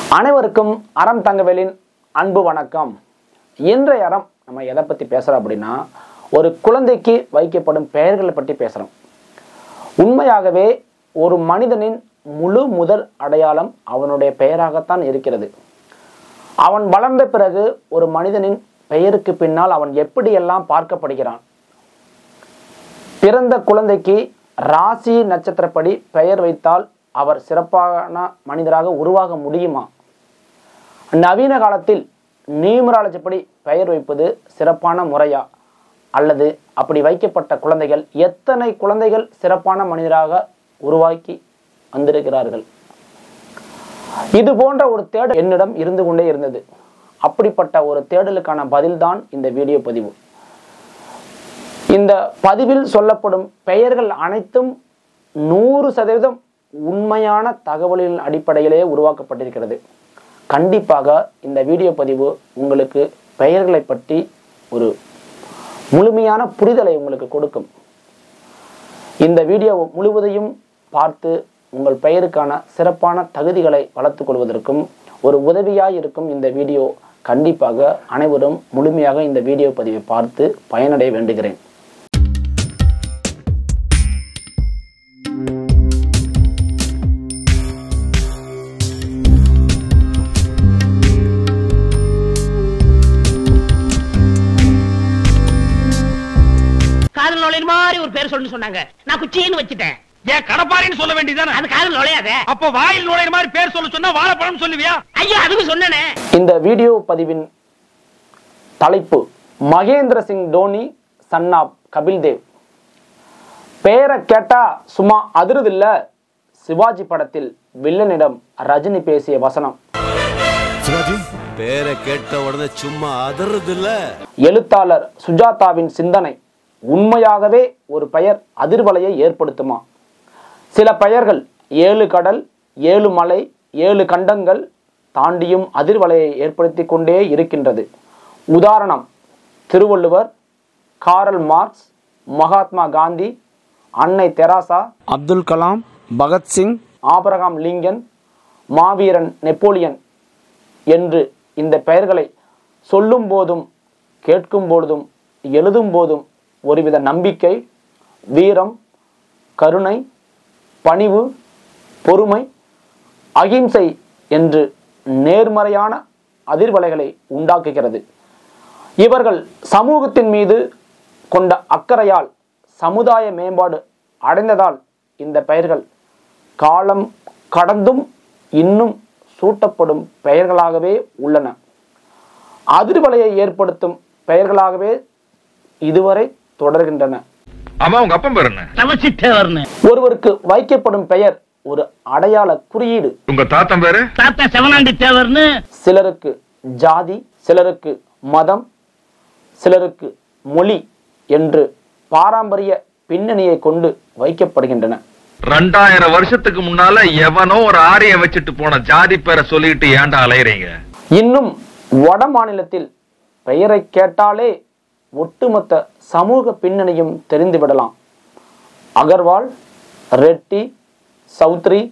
அனைவருக்கும் அறம் தங்கவேலின் அன்பு வணக்கம் இன்றைய அறம் நம்ம எதை பற்றி பேசுகிறோம் அப்படின்னா ஒரு குழந்தைக்கு வைக்கப்படும் பெயர்களை பற்றி பேசுகிறோம் உண்மையாகவே ஒரு மனிதனின் முழு முதல் அடையாளம் அவனுடைய பெயராகத்தான் இருக்கிறது அவன் வளர்ந்த பிறகு ஒரு மனிதனின் பெயருக்கு பின்னால் அவன் எப்படியெல்லாம் பார்க்கப்படுகிறான் பிறந்த குழந்தைக்கு ராசி நட்சத்திரப்படி பெயர் வைத்தால் அவர் சிறப்பான மனிதராக உருவாக முடியுமா நவீன காலத்தில் நியூமராலஜி படி பெயர் வைப்பது சிறப்பான முறையா அல்லது அப்படி வைக்கப்பட்ட குழந்தைகள் எத்தனை குழந்தைகள் சிறப்பான மனிதராக உருவாக்கி வந்திருக்கிறார்கள் இது போன்ற ஒரு தேடல் என்னிடம் இருந்து கொண்டே இருந்தது அப்படிப்பட்ட ஒரு தேடலுக்கான பதில்தான் இந்த வீடியோ பதிவு இந்த பதிவில் சொல்லப்படும் பெயர்கள் அனைத்தும் நூறு சதவீதம் உண்மையான தகவலின் அடிப்படையிலே உருவாக்கப்பட்டிருக்கிறது கண்டிப்பாக இந்த வீடியோ பதிவு உங்களுக்கு பெயர்களை பற்றி ஒரு முழுமையான புரிதலை உங்களுக்கு கொடுக்கும் இந்த வீடியோ முழுவதையும் பார்த்து உங்கள் பெயருக்கான சிறப்பான தகுதிகளை வளர்த்துக் கொள்வதற்கும் ஒரு உதவியாய் இருக்கும் இந்த வீடியோ கண்டிப்பாக அனைவரும் முழுமையாக இந்த வீடியோ பதிவை பார்த்து பயனடைய வேண்டுகிறேன் காதல் நுழையிற மாதிரி ஒரு பேர் சொல்லு சொன்னாங்க நான் குச்சின்னு வச்சுட்டேன் ஏன் கடப்பாரின்னு சொல்ல வேண்டியதானே அது காதல் நுழையாத அப்ப வாயில் நுழையிற மாதிரி பேர் சொல்ல சொன்னா வாழைப்பழம் சொல்லுவியா ஐயா அதுக்கு சொன்னனே இந்த வீடியோ பதிவின் தலைப்பு மகேந்திர சிங் தோனி சன்னாப் கபில் தேவ் பெயரை கேட்டா சும்மா அதிருதில்ல சிவாஜி படத்தில் வில்லனிடம் ரஜினி பேசிய வசனம் சிவாஜி பேரை கேட்ட உடனே சும்மா அதறது இல்ல எழுத்தாளர் சுஜாதாவின் சிந்தனை உண்மையாகவே ஒரு பெயர் அதிர்வலையை ஏற்படுத்துமா சில பெயர்கள் ஏழு கடல் ஏழு மலை ஏழு கண்டங்கள் தாண்டியும் அதிர்வலையை ஏற்படுத்தி கொண்டே இருக்கின்றது உதாரணம் திருவள்ளுவர் காரல் மார்க்ஸ் மகாத்மா காந்தி அன்னை Teresa Abdul Kalam Bhagat Singh Abraham Lincoln மாவீரன் நெப்போலியன் என்று இந்த பெயர்களை சொல்லும் போதும் கேட்கும் பொழுதும் எழுதும் போதும் ஒருவித நம்பிக்கை வீரம் கருணை பணிவு பொறுமை அகிம்சை என்று நேர்மறையான அதிர்வலைகளை உண்டாக்குகிறது இவர்கள் சமூகத்தின் மீது கொண்ட அக்கறையால் சமுதாய மேம்பாடு அடைந்ததால் இந்த பெயர்கள் காலம் கடந்தும் இன்னும் சூட்டப்படும் பெயர்களாகவே உள்ளன அதிர்வலையை ஏற்படுத்தும் பெயர்களாகவே இதுவரை தொடர்கின்றன ஆமா உங்க அப்பன் பேர் என்ன தவசித்தேவர்னு ஒருவருக்கு வைக்கப்படும் பெயர் ஒரு அடையாள குறியீடு உங்க தாத்தன் பேரு தாத்தா செவனாண்டி தேவர்னு சிலருக்கு ஜாதி சிலருக்கு மதம் சிலருக்கு மொழி என்று பாரம்பரிய பின்னணியை கொண்டு வைக்கப்படுகின்றன ரெண்டாயிரம் வருஷத்துக்கு முன்னால எவனோ ஒரு ஆரிய வச்சுட்டு போன ஜாதி பேரை சொல்லிட்டு ஏன்டா அலையறீங்க இன்னும் வட மாநிலத்தில் பெயரை கேட்டாலே ஒட்டுமொத்த சமூக பின்னணியும் தெரிந்துவிடலாம் அகர்வால் ரெட்டி சௌத்ரி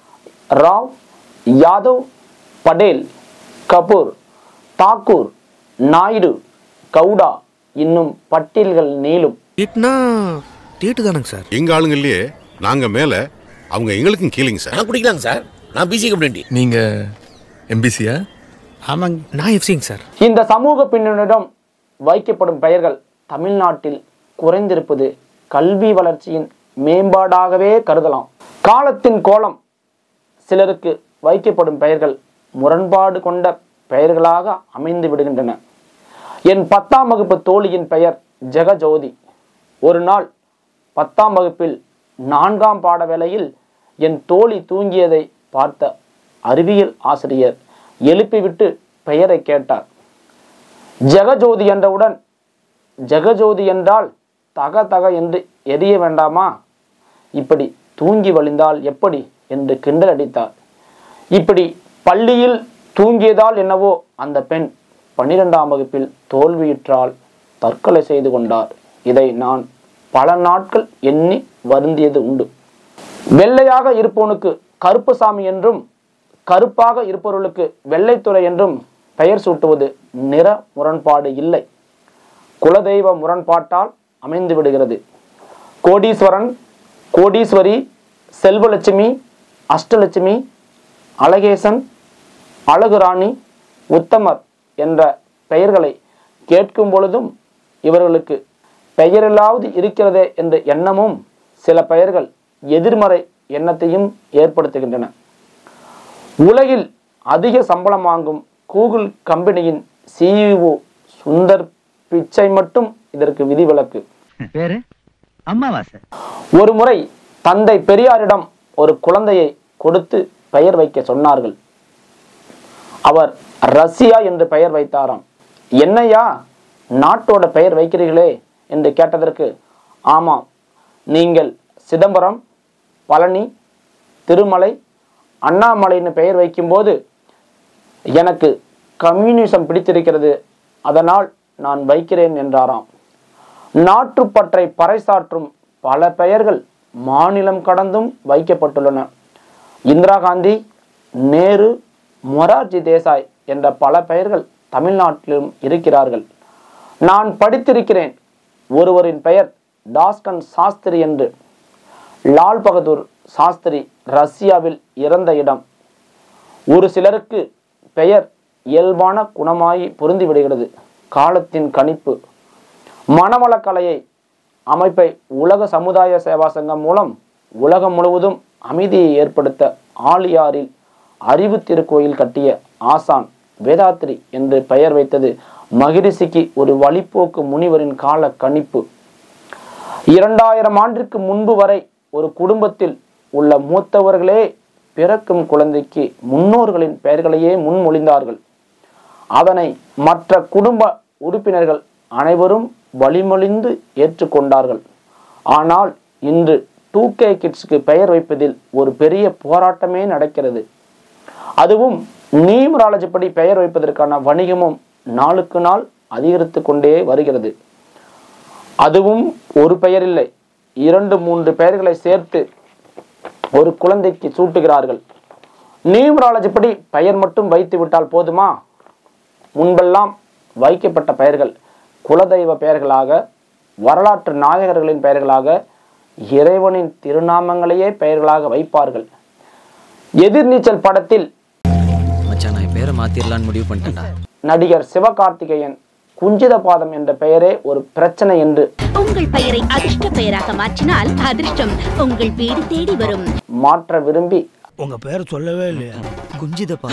ராவ் யாதவ் படேல் கபூர் தாக்கூர் நாயுடு கவுடா இன்னும் பட்டியல்கள் நீளும் டீட்னா டீட்டு தானங்க சார் எங்க ஆளுங்க இல்லையே நாங்க மேல அவங்க எங்களுக்கும் கீழிங்க சார் நான் குடிக்கலாங்க சார் நான் பிசி கம்ப்ளைண்ட் நீங்க எம்பிசியா ஆமாங்க நான் எஃப்சிங்க சார் இந்த சமூக பின்னணியிடம் வைக்கப்படும் பெயர்கள் தமிழ்நாட்டில் குறைந்திருப்பது கல்வி வளர்ச்சியின் மேம்பாடாகவே கருதலாம் காலத்தின் கோலம் சிலருக்கு வைக்கப்படும் பெயர்கள் முரண்பாடு கொண்ட பெயர்களாக அமைந்து விடுகின்றன என் பத்தாம் வகுப்பு தோழியின் பெயர் ஜெகஜோதி ஒரு நாள் பத்தாம் வகுப்பில் நான்காம் பாட வேளையில் என் தோழி தூங்கியதை பார்த்த அறிவியல் ஆசிரியர் எழுப்பிவிட்டு பெயரை கேட்டார் ஜெகஜோதி என்றவுடன் ஜெகஜோதி என்றால் தக தக என்று எரிய வேண்டாமா இப்படி தூங்கி வழிந்தால் எப்படி என்று கிண்டல் அடித்தார் இப்படி பள்ளியில் தூங்கியதால் என்னவோ அந்த பெண் பன்னிரெண்டாம் வகுப்பில் தோல்வியுற்றால் தற்கொலை செய்து கொண்டார் இதை நான் பல நாட்கள் எண்ணி வருந்தியது உண்டு வெள்ளையாக இருப்பவனுக்கு கருப்புசாமி என்றும் கருப்பாக இருப்பவர்களுக்கு வெள்ளைத்துறை என்றும் பெயர் சூட்டுவது நிற முரண்பாடு இல்லை குலதெய்வ முரண்பாட்டால் அமைந்து விடுகிறது கோடீஸ்வரன் கோடீஸ்வரி செல்வலட்சுமி அஷ்டலட்சுமி அழகேசன் அழகுராணி உத்தமர் என்ற பெயர்களை கேட்கும் பொழுதும் இவர்களுக்கு பெயரில்லாவது இருக்கிறதே என்ற எண்ணமும் சில பெயர்கள் எதிர்மறை எண்ணத்தையும் ஏற்படுத்துகின்றன உலகில் அதிக சம்பளம் வாங்கும் கூகுள் கம்பெனியின் சிஇஓ சுந்தர் பிச்சை மட்டும் இதற்கு விதிவிலக்கு பேரு அம்மாவாசை ஒரு முறை தந்தை பெரியாரிடம் ஒரு குழந்தையை கொடுத்து பெயர் வைக்க சொன்னார்கள் அவர் ரஷ்யா என்று பெயர் வைத்தாராம் என்னையா நாட்டோட பெயர் வைக்கிறீர்களே என்று கேட்டதற்கு ஆமாம் நீங்கள் சிதம்பரம் பழனி திருமலை அண்ணாமலைன்னு பெயர் வைக்கும்போது எனக்கு கம்யூனிசம் பிடித்திருக்கிறது அதனால் நான் வைக்கிறேன் என்றாராம் நாட்டுப்பற்றை பறைசாற்றும் பல பெயர்கள் மாநிலம் கடந்தும் வைக்கப்பட்டுள்ளன இந்திரா காந்தி நேரு மொரார்ஜி தேசாய் என்ற பல பெயர்கள் தமிழ்நாட்டிலும் இருக்கிறார்கள் நான் படித்திருக்கிறேன் ஒருவரின் பெயர் டாஸ்கன் சாஸ்திரி என்று லால் பகதூர் சாஸ்திரி ரஷ்யாவில் இறந்த இடம் ஒரு சிலருக்கு பெயர் இயல்பான குணமாய் பொருந்திவிடுகிறது காலத்தின் கணிப்பு மனவளக்கலையை அமைப்பை உலக சமுதாய சேவா சங்கம் மூலம் உலகம் முழுவதும் அமைதியை ஏற்படுத்த ஆலியாரில் அறிவு திருக்கோயில் கட்டிய ஆசான் வேதாத்ரி என்று பெயர் வைத்தது மகிரிஷிக்கு ஒரு வழிப்போக்கு முனிவரின் கால கணிப்பு இரண்டாயிரம் ஆண்டிற்கு முன்பு வரை ஒரு குடும்பத்தில் உள்ள மூத்தவர்களே பிறக்கும் குழந்தைக்கு முன்னோர்களின் பெயர்களையே முன்மொழிந்தார்கள் அதனை மற்ற குடும்ப உறுப்பினர்கள் அனைவரும் வழிமொழிந்து ஏற்றுக்கொண்டார்கள் ஆனால் இன்று டூ கே கிட்ஸ்க்கு பெயர் வைப்பதில் ஒரு பெரிய போராட்டமே நடக்கிறது அதுவும் நியூமராலஜி படி பெயர் வைப்பதற்கான வணிகமும் நாளுக்கு நாள் அதிகரித்து கொண்டே வருகிறது அதுவும் ஒரு பெயர் இல்லை இரண்டு மூன்று பெயர்களை சேர்த்து ஒரு குழந்தைக்கு சூட்டுகிறார்கள் நியூமராலஜி படி பெயர் மட்டும் வைத்து விட்டால் போதுமா முன்பெல்லாம் வைக்கப்பட்ட பெயர்கள் குலதெய்வ பெயர்களாக வரலாற்று நாயகர்களின் பெயர்களாக இறைவனின் திருநாமங்களையே பெயர்களாக வைப்பார்கள் எதிர்நீச்சல் படத்தில் மச்சான் நான் என் பேரை மாத்திரலான்னு முடிவு பண்ணிட்டேன்டா நடிகர் சிவகார்த்திகேயன் குஞ்சித பாதம் என்ற பெயரே ஒரு பிரச்சனை என்று உங்கள் பெயரை அதிர்ஷ்ட பெயராக மாற்றினால் அதிர்ஷ்டம் உங்கள் வீடு தேடி வரும் மாற்ற விரும்பி உங்க பேர் சொல்லவே இல்லையா குஞ்சிதப்பா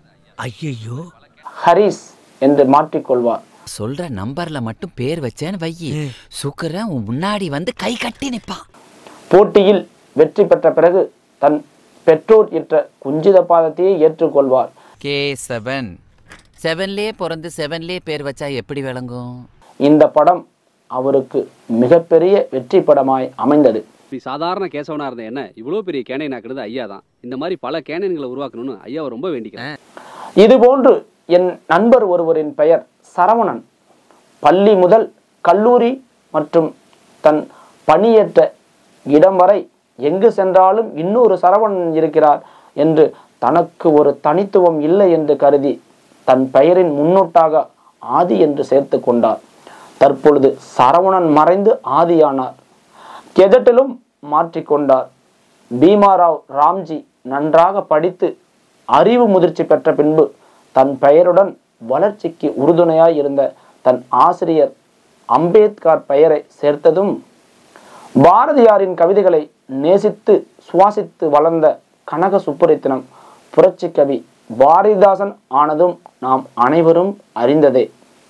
ஐயோ ஹரிஸ் என்று மாற்றிக்கொள்வார் சொல்ற நம்பர்ல மட்டும் பேர் வச்சேன்னு வையி சுக்கரன் உன் முன்னாடி வந்து கை கட்டி நிப்பான் போட்டியில் வெற்றி பெற்ற பிறகு தன் பெற்றோர் இட்ட குஞ்சித பாதத்தையே ஏற்றுக்கொள்வார் கே செவன் செவன்லயே பிறந்து செவன்லயே பேர் வச்சா எப்படி விளங்கும் இந்த படம் அவருக்கு மிகப்பெரிய வெற்றி படமாய் அமைந்தது இப்படி சாதாரண கேசவனா இருந்த என்ன இவ்வளவு பெரிய கேனை நாக்குறது ஐயா தான் இந்த மாதிரி பல கேனன்களை உருவாக்கணும்னு ஐயாவை ரொம்ப வேண்டிக்கிறேன் இதுபோன்று என் நண்பர் ஒருவரின் பெயர் சரவணன் பள்ளி முதல் கல்லூரி மற்றும் தன் பணியேற்ற இடம் வரை எங்கு சென்றாலும் இன்னொரு சரவணன் இருக்கிறார் என்று தனக்கு ஒரு தனித்துவம் இல்லை என்று கருதி தன் பெயரின் முன்னோட்டாக ஆதி என்று சேர்த்து கொண்டார் தற்பொழுது சரவணன் மறைந்து ஆதியானார் கெதட்டிலும் மாற்றிக்கொண்டார் பீமாராவ் ராம்ஜி நன்றாக படித்து அறிவு முதிர்ச்சி பெற்ற பின்பு தன் பெயருடன் வளர்ச்சிக்கு உறுதுணையாய் இருந்த தன் ஆசிரியர் அம்பேத்கர் பெயரை சேர்த்ததும் பாரதியாரின் கவிதைகளை நேசித்து சுவாசித்து வளர்ந்த கனக சுப்புரத்தினம் புரட்சி கவி பாரதிதாசன் ஆனதும் நாம் அனைவரும் அறிந்ததே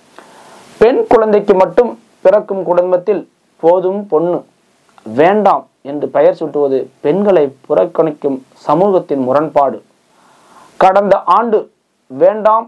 பெண் குழந்தைக்கு மட்டும் பிறக்கும் குடும்பத்தில் போதும் பொண்ணு வேண்டாம் என்று பெயர் சூட்டுவது பெண்களை புறக்கணிக்கும் சமூகத்தின் முரண்பாடு கடந்த ஆண்டு வேண்டாம்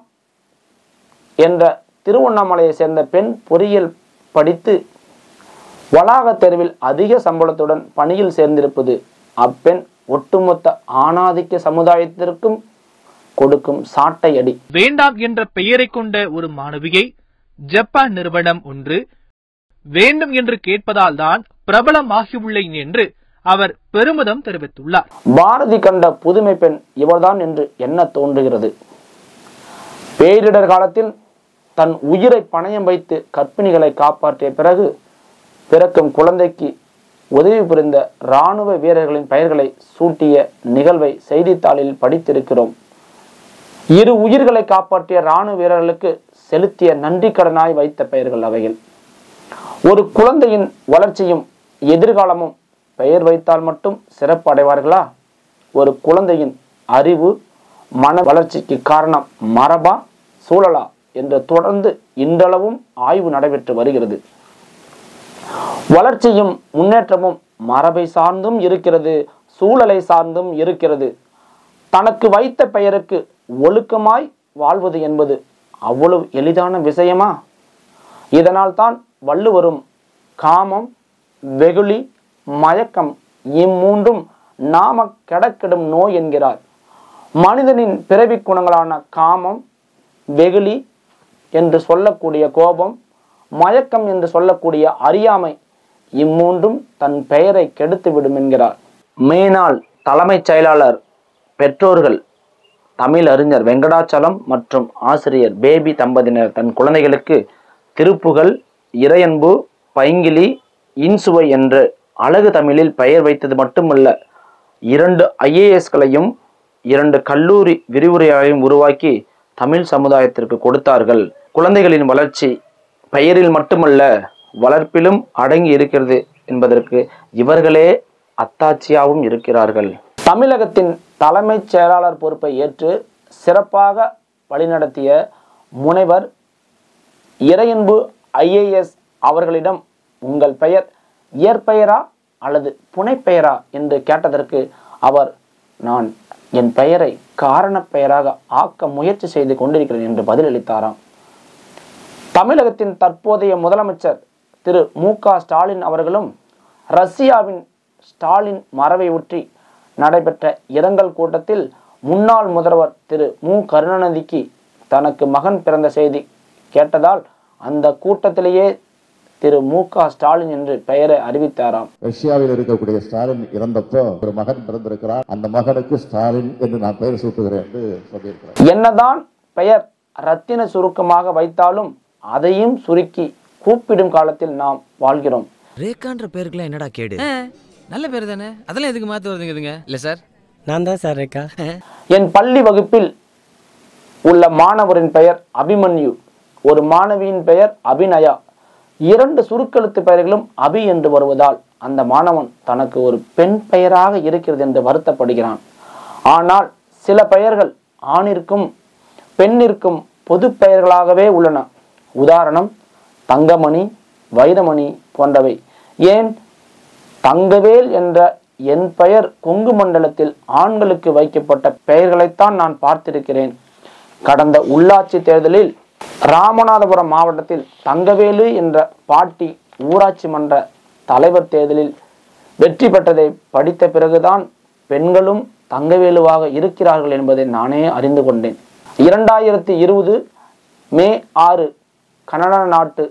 என்ற திருவண்ணாமலையை சேர்ந்த பெண் பொறியியல் படித்து வளாக தெருவில் அதிக சம்பளத்துடன் பணியில் சேர்ந்திருப்பது அப்பெண் ஒட்டுமொத்த ஆணாதிக்க சமுதாயத்திற்கும் கொடுக்கும் சாட்டை அடி வேண்டாம் என்ற பெயரை கொண்ட ஒரு மாணவியை ஜப்பான் நிறுவனம் ஒன்று வேண்டும் என்று கேட்பதால் தான் பிரபலமாகியுள்ளேன் என்று அவர் பெருமிதம் தெரிவித்துள்ளார் பாரதி கண்ட புதுமை பெண் இவர்தான் என்று எண்ண தோன்றுகிறது பேரிடர் காலத்தில் தன் உயிரை பணயம் வைத்து கற்பிணிகளை காப்பாற்றிய பிறகு பிறக்கும் குழந்தைக்கு உதவி புரிந்த இராணுவ வீரர்களின் பெயர்களை சூட்டிய நிகழ்வை செய்தித்தாளில் படித்திருக்கிறோம் இரு உயிர்களை காப்பாற்றிய இராணுவ வீரர்களுக்கு செலுத்திய நன்றி கடனாய் வைத்த பெயர்கள் அவைகள் ஒரு குழந்தையின் வளர்ச்சியும் எதிர்காலமும் பெயர் வைத்தால் மட்டும் சிறப்பு அடைவார்களா ஒரு குழந்தையின் அறிவு மன வளர்ச்சிக்கு காரணம் மரபா சூழலா என்று தொடர்ந்து இன்றளவும் ஆய்வு நடைபெற்று வருகிறது வளர்ச்சியும் முன்னேற்றமும் மரபை சார்ந்தும் இருக்கிறது சூழலை சார்ந்தும் இருக்கிறது தனக்கு வைத்த பெயருக்கு ஒழுக்கமாய் வாழ்வது என்பது அவ்வளவு எளிதான விஷயமா இதனால் தான் வள்ளுவரும் காமம் வெகுளி மயக்கம் இம்மூன்றும் நாம கடக்கிடும் நோய் என்கிறார் மனிதனின் பிறவி குணங்களான காமம் வெகுளி என்று சொல்லக்கூடிய கோபம் மயக்கம் என்று சொல்லக்கூடிய அறியாமை இம்மூன்றும் தன் பெயரை கெடுத்துவிடும் என்கிறார் மேனாள் தலைமைச் செயலாளர் பெற்றோர்கள் தமிழ் அறிஞர் வெங்கடாச்சலம் மற்றும் ஆசிரியர் பேபி தம்பதியினர் தன் குழந்தைகளுக்கு திருப்புகழ் இறையன்பு பைங்கிலி இன்சுவை என்று அழகு தமிழில் பெயர் வைத்தது மட்டுமல்ல இரண்டு ஐஏஎஸ்களையும் இரண்டு கல்லூரி விரிவுரைகளையும் உருவாக்கி தமிழ் சமுதாயத்திற்கு கொடுத்தார்கள் குழந்தைகளின் வளர்ச்சி பெயரில் மட்டுமல்ல வளர்ப்பிலும் அடங்கி இருக்கிறது என்பதற்கு இவர்களே அத்தாட்சியாகவும் இருக்கிறார்கள் தமிழகத்தின் தலைமைச் செயலாளர் பொறுப்பை ஏற்று சிறப்பாக வழிநடத்திய முனைவர் இறையன்பு ஐஏஎஸ் அவர்களிடம் உங்கள் பெயர் இயற்பெயரா அல்லது புனைப்பெயரா என்று கேட்டதற்கு அவர் நான் என் பெயரை காரணப் பெயராக ஆக்க முயற்சி செய்து கொண்டிருக்கிறேன் என்று பதிலளித்தாராம் தமிழகத்தின் தற்போதைய முதலமைச்சர் திரு மு க ஸ்டாலின் அவர்களும் ரஷ்யாவின் ஸ்டாலின் மரபை ஒற்றி நடைபெற்ற இரங்கல் கூட்டத்தில் முன்னாள் முதல்வர் திரு மு கருணாநிதிக்கு தனக்கு மகன் பிறந்த செய்தி கேட்டதால் அந்த கூட்டத்திலேயே திரு மு க ஸ்டாலின் என்று பெயரை அறிவித்தாராம் ரஷ்யாவில் இருக்கக்கூடிய ஸ்டாலின் இறந்தப்போ ஒரு மகன் பிறந்திருக்கிறார் அந்த மகனுக்கு ஸ்டாலின் என்று நான் பெயர் சூட்டுகிறேன் என்று சொல்லியிருக்கிறார் என்னதான் பெயர் ரத்தின சுருக்கமாக வைத்தாலும் அதையும் சுருக்கி கூப்பிடும் காலத்தில் நாம் வாழ்கிறோம் ரேகான்ற பேருக்குலாம் என்னடா கேடு நல்ல பேர் தானே அதெல்லாம் எதுக்கு மாத்து வருதுங்க இல்ல சார் நான் தான் சார் ரேகா என் பள்ளி வகுப்பில் உள்ள மாணவரின் பெயர் அபிமன்யு ஒரு மாணவியின் பெயர் அபிநயா இரண்டு சுருக்கெழுத்து பெயர்களும் அபி என்று வருவதால் அந்த மாணவன் தனக்கு ஒரு பெண் பெயராக இருக்கிறது என்று வருத்தப்படுகிறான் ஆனால் சில பெயர்கள் ஆணிற்கும் பெண்ணிற்கும் பொது பெயர்களாகவே உள்ளன உதாரணம் தங்கமணி வைரமணி போன்றவை ஏன் தங்கவேல் என்ற என் பெயர் கொங்கு மண்டலத்தில் ஆண்களுக்கு வைக்கப்பட்ட பெயர்களைத்தான் நான் பார்த்திருக்கிறேன் கடந்த உள்ளாட்சி தேர்தலில் ராமநாதபுரம் மாவட்டத்தில் தங்கவேலு என்ற பாட்டி ஊராட்சி மன்ற தலைவர் தேர்தலில் வெற்றி பெற்றதை படித்த பிறகுதான் பெண்களும் தங்கவேலுவாக இருக்கிறார்கள் என்பதை நானே அறிந்து கொண்டேன் இரண்டாயிரத்தி இருபது மே ஆறு கனடா நாட்டு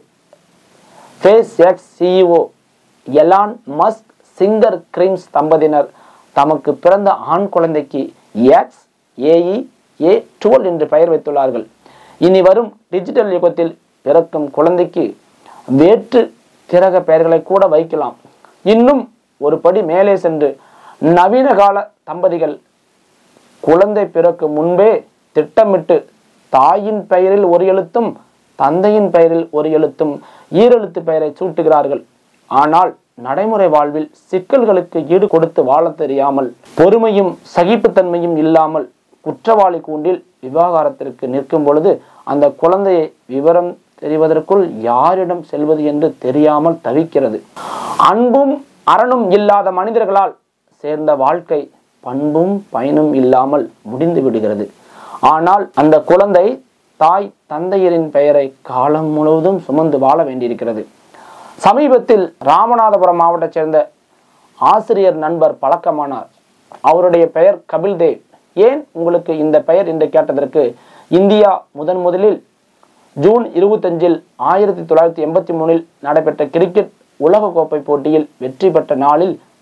SpaceX CEO Elon Musk singer Grimes தம்பதியினர் தமக்கு பிறந்த ஆண் குழந்தைக்கு எக்ஸ் ஏஇ ஏ டுவெல் என்று பெயர் வைத்துள்ளார்கள் இனி வரும் டிஜிட்டல் யுகத்தில் பிறக்கும் குழந்தைக்கு வேற்று கிரக பெயர்களை கூட வைக்கலாம் இன்னும் ஒரு படி மேலே சென்று நவீன கால தம்பதிகள் குழந்தை பிறக்கும் முன்பே திட்டமிட்டு தாயின் பெயரில் ஒரு எழுத்தும் தந்தையின் பெயரில் ஒரு எழுத்தும் ஈரெழுத்து பெயரை சூட்டுகிறார்கள் ஆனால் நடைமுறை வாழ்வில் சிக்கல்களுக்கு ஈடு கொடுத்து வாழத் தெரியாமல் பொறுமையும் சகிப்புத்தன்மையும் இல்லாமல் குற்றவாளி கூண்டில் விவாகரத்திற்கு நிற்கும் பொழுது அந்த குழந்தையை விவரம் தெரிவதற்குள் யாரிடம் செல்வது என்று தெரியாமல் தவிக்கிறது அன்பும் அரணும் இல்லாத மனிதர்களால் சேர்ந்த வாழ்க்கை பண்பும் பயனும் இல்லாமல் முடிந்து விடுகிறது ஆனால் அந்த குழந்தை தாய் தந்தையரின் பெயரை காலம் முழுவதும் சுமந்து வாழ வேண்டியிருக்கிறது சமீபத்தில் ராமநாதபுரம் மாவட்டத்தைச் சேர்ந்த ஆசிரியர் நண்பர் பழக்கமானார் அவருடைய பெயர் கபில்தேவ் ஏன் உங்களுக்கு இந்த பெயர் என்று கேட்டதற்கு இந்தியா முதன் முதலில் ஜூன் இருபத்தஞ்சில் ஆயிரத்தி தொள்ளாயிரத்தி எண்பத்தி மூணில் நடைபெற்ற கிரிக்கெட் உலகக்கோப்பை போட்டியில் வெற்றி பெற்ற நாளில்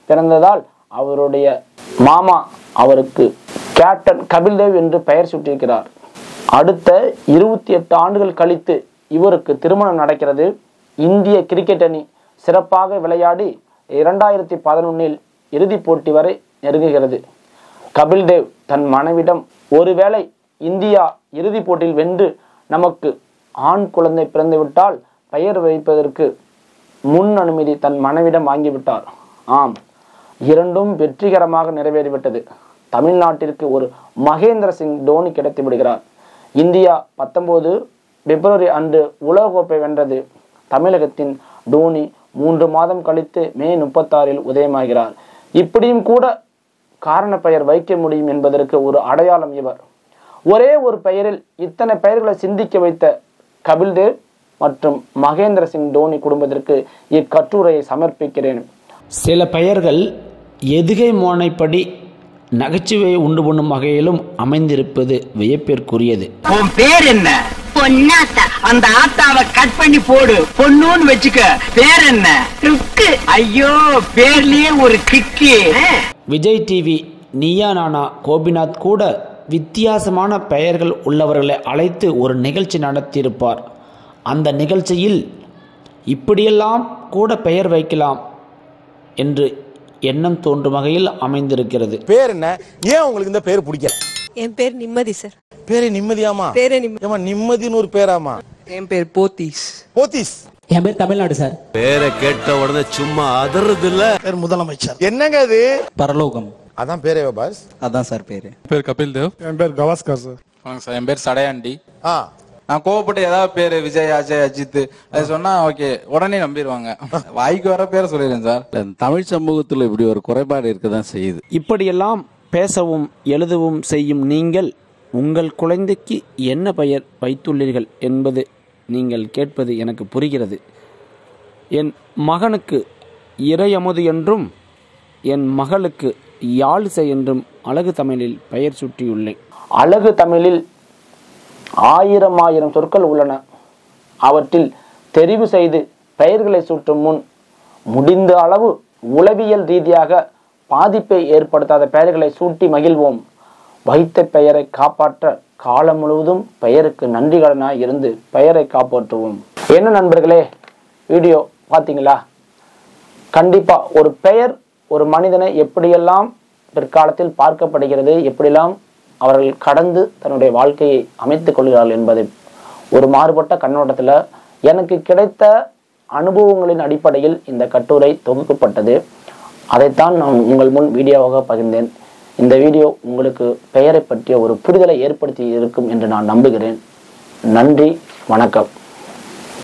பிறந்ததால் அவருடைய மாமா அவருக்கு கேப்டன் கபில்தேவ் என்று பெயர் சூட்டியிருக்கிறார் அடுத்த இருபத்தி எட்டு ஆண்டுகள் கழித்து இவருக்கு திருமணம் நடக்கிறது இந்திய கிரிக்கெட் அணி சிறப்பாக விளையாடி இரண்டாயிரத்தி பதினொன்னில் இறுதிப் போட்டி வரை நெருங்குகிறது கபில்தேவ் தன் மனைவிடம் ஒருவேளை இந்தியா இறுதிப் போட்டியில் வென்று நமக்கு ஆண் குழந்தை பிறந்துவிட்டால் பெயர் வைப்பதற்கு முன் அனுமதி தன் மனைவிடம் வாங்கிவிட்டார் ஆம் இரண்டும் வெற்றிகரமாக நிறைவேறிவிட்டது தமிழ்நாட்டிற்கு ஒரு மகேந்திர சிங் தோனி கிடைத்து விடுகிறார் இந்தியா பத்தொன்பது பிப்ரவரி அன்று உலகக்கோப்பை வென்றது தமிழகத்தின் தோனி மூன்று மாதம் கழித்து மே முப்பத்தாறில் உதயமாகிறார் இப்படியும் கூட காரண பெயர் வைக்க முடியும் என்பதற்கு ஒரு அடையாளம் இவர் ஒரே ஒரு பெயரில் இத்தனை பெயர்களை சிந்திக்க வைத்த கபில்தேவ் மற்றும் மகேந்திர சிங் தோனி குடும்பத்திற்கு இக்கட்டுரையை சமர்ப்பிக்கிறேன் சில பெயர்கள் எதுகை மோனைப்படி நகைச்சுவையை உண்டு பண்ணும் வகையிலும் அமைந்திருப்பது வியப்பிற்குரியது உன் பேர் என்ன பொன்னாத்தா அந்த ஆத்தாவை கட் பண்ணி போடு பொண்ணுன்னு வச்சுக்க பேர் என்ன ருக்கு ஐயோ பேர்லயே ஒரு கிக்கு விஜய் டிவி நீயா நானா கோபிநாத் கூட வித்தியாசமான பெயர்கள் உள்ளவர்களை அழைத்து ஒரு நிகழ்ச்சி நடத்தியிருப்பார் அந்த நிகழ்ச்சியில் இப்படியெல்லாம் கூட பெயர் வைக்கலாம் என்று எண்ணம் தோன்றும் வகையில் அமைந்திருக்கிறது பேர் என்ன ஏன் உங்களுக்கு இந்த பேர் பிடிக்கல என் பேர் நிம்மதி சார் பேரே நிம்மதியாமா பேரே நிம்மதி ஏமா நிம்மதின்னு ஒரு பேராமா என் பேர் போத்தீஸ் போத்தீஸ் என் பேர் தமிழ்நாடு சார் பேரை கேட்ட உடனே சும்மா அதறது இல்ல பேர் முதலமைச்சர் என்னங்க அது பரலோகம் அதான் பேரே பாஸ் அதான் சார் பேரு பேர் கபில் தேவ் என் பேர் கவாஸ்கர் சார் வாங்க சார் என் பேர் சடையாண்டி ஆ நான் கோவப்பட்டு ஏதாவது பேர் விஜய் அஜய் அஜித் அது சொன்னா ஓகே உடனே நம்பிடுவாங்க வாய்க்கு வர பேரை சொல்லிடுறேன் சார் தமிழ் சமூகத்துல இப்படி ஒரு குறைபாடு இருக்கதான் செய்யுது இப்படியெல்லாம் பேசவும் எழுதவும் செய்யும் நீங்கள் உங்கள் குழந்தைக்கு என்ன பெயர் வைத்துள்ளீர்கள் என்பது நீங்கள் கேட்பது எனக்கு புரிகிறது என் மகனுக்கு இறையமுது என்றும் என் மகளுக்கு யாழிசை என்றும் அழகு தமிழில் பெயர் சூட்டியுள்ளேன் அழகு தமிழில் ஆயிரம் ஆயிரம் சொற்கள் உள்ளன அவற்றில் தெரிவு செய்து பெயர்களை சூட்டும் முன் முடிந்த அளவு உளவியல் ரீதியாக பாதிப்பை ஏற்படுத்தாத பெயர்களை சூட்டி மகிழ்வோம் வைத்த பெயரை காப்பாற்ற காலம் முழுவதும் பெயருக்கு நன்றிகடனாய் இருந்து பெயரை காப்பாற்றுவோம் என்ன நண்பர்களே வீடியோ பார்த்தீங்களா கண்டிப்பா ஒரு பெயர் ஒரு மனிதனை எப்படியெல்லாம் பிற்காலத்தில் பார்க்கப்படுகிறது எப்படியெல்லாம் அவர்கள் கடந்து தன்னுடைய வாழ்க்கையை அமைத்துக் கொள்கிறார்கள் என்பதை ஒரு மாறுபட்ட கண்ணோட்டத்தில் எனக்கு கிடைத்த அனுபவங்களின் அடிப்படையில் இந்த கட்டுரை தொகுக்கப்பட்டது அதைத்தான் நான் உங்கள் முன் வீடியோவாக பகிர்ந்தேன் இந்த வீடியோ உங்களுக்கு பெயரை பற்றிய ஒரு புரிதலை ஏற்படுத்தி இருக்கும் என்று நான் நம்புகிறேன் நன்றி வணக்கம்